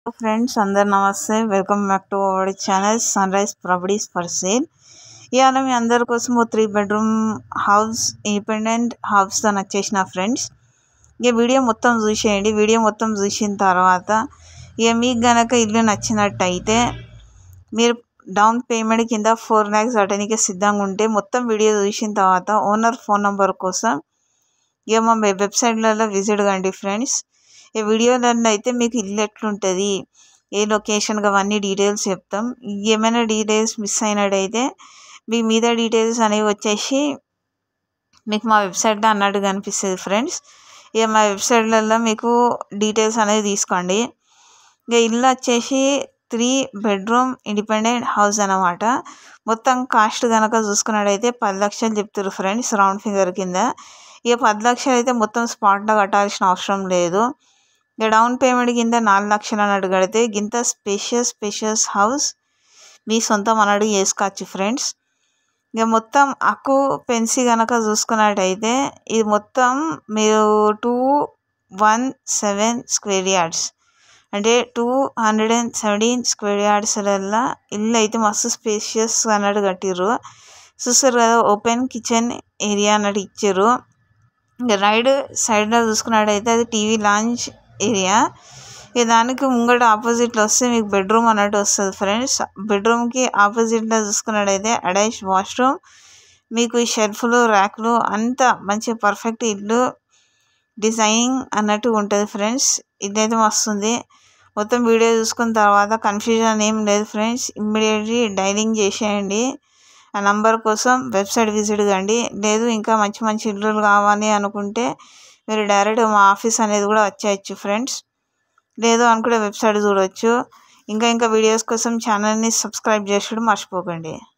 friends అందరు నమస్తే welcome back to our channel sun rise properties for sale ఇవాళ మీ అందరి కోసం ఓ త్రీ బెడ్రూమ్ హౌస్ ఇండిపెండెంట్ హౌస్తో వచ్చేసిన ఫ్రెండ్స్ ఇక వీడియో మొత్తం చూసేయండి వీడియో మొత్తం చూసిన తర్వాత ఇక మీకు గనక ఇల్లు నచ్చినట్టయితే మీరు డౌన్ పేమెంట్ కింద ఫోర్ ల్యాక్స్ కట్టడానికి సిద్ధంగా ఉంటే మొత్తం వీడియో చూసిన తర్వాత ఓనర్ ఫోన్ నెంబర్ కోసం ఇక మా వెబ్సైట్లలో విజిట్ కండి ఫ్రెండ్స్ ఈ వీడియోలలో అయితే మీకు ఇల్లు ఎట్లుంటుంది ఏ లొకేషన్ అవన్నీ డీటెయిల్స్ చెప్తాం ఏమైనా డీటెయిల్స్ మిస్ అయినట్టయితే మీ మీద డీటెయిల్స్ అనేవి వచ్చేసి మీకు మా వెబ్సైట్లో అన్నట్టు కనిపిస్తుంది ఫ్రెండ్స్ ఇక మా వెబ్సైట్లలో మీకు డీటెయిల్స్ అనేది తీసుకోండి ఇక ఇల్లు వచ్చేసి త్రీ బెడ్రూమ్ ఇండిపెండెంట్ హౌస్ అనమాట మొత్తం కాస్ట్ కనుక చూసుకున్నట్టయితే పది లక్షలు చెప్తారు ఫ్రెండ్స్ రౌండ్ ఫిగర్ కింద ఇక పది లక్షలు అయితే మొత్తం స్పాట్లో కట్టాల్సిన అవసరం లేదు ఇక డౌన్ పేమెంట్ కింద నాలుగు లక్షలు అన్నట్టు కడితే గింత స్పేషియస్ స్పేషియస్ హౌస్ మీ సొంతం అన్నట్టు చేసుకోవచ్చు ఫ్రెండ్స్ ఇక మొత్తం అక్కు పెన్సి కనుక చూసుకున్నట్టయితే ఇది మొత్తం మీరు two one seven square yards అంటే two hundred and seventeen square యార్డ్స్లల్లో ఇల్లు అయితే మస్తు స్పేషియస్ అన్నట్టు కట్టిర్రు చూస్తారు కదా ఓపెన్ కిచెన్ ఏరియా అన్నట్టు ఇచ్చారు ఇంకా రైట్ సైడ్లో చూసుకున్నట్టయితే అది టీవీ లాంచ్ ఏరియా ఇక దానికి ముంగట ఆపోజిట్లో వస్తే మీకు బెడ్రూమ్ అన్నట్టు వస్తుంది ఫ్రెండ్స్ బెడ్రూమ్కి ఆపోజిట్లో చూసుకున్నట్టయితే అటాచ్ వాష్రూమ్ మీకు ఈ షెల్ఫ్లు ర్యాక్లు అంతా మంచి పర్ఫెక్ట్ ఇల్లు డిజైనింగ్ అన్నట్టు ఉంటుంది ఫ్రెండ్స్ ఇదైతే వస్తుంది మొత్తం వీడియో చూసుకున్న తర్వాత కన్ఫ్యూజన్ ఏం లేదు ఫ్రెండ్స్ ఇమ్మీడియట్లీ డైలింగ్ చేసేయండి ఆ నంబర్ కోసం వెబ్సైట్ విజిట్ కండి లేదు ఇంకా మంచి మంచి ఇల్లులు కావాలి అనుకుంటే మీరు డైరెక్ట్ మా ఆఫీస్ అనేది కూడా వచ్చేయచ్చు ఫ్రెండ్స్ లేదు అనుకుంటే వెబ్సైట్ చూడవచ్చు ఇంకా ఇంకా వీడియోస్ కోసం ఛానల్ని సబ్స్క్రైబ్ చేసుడు మర్చిపోకండి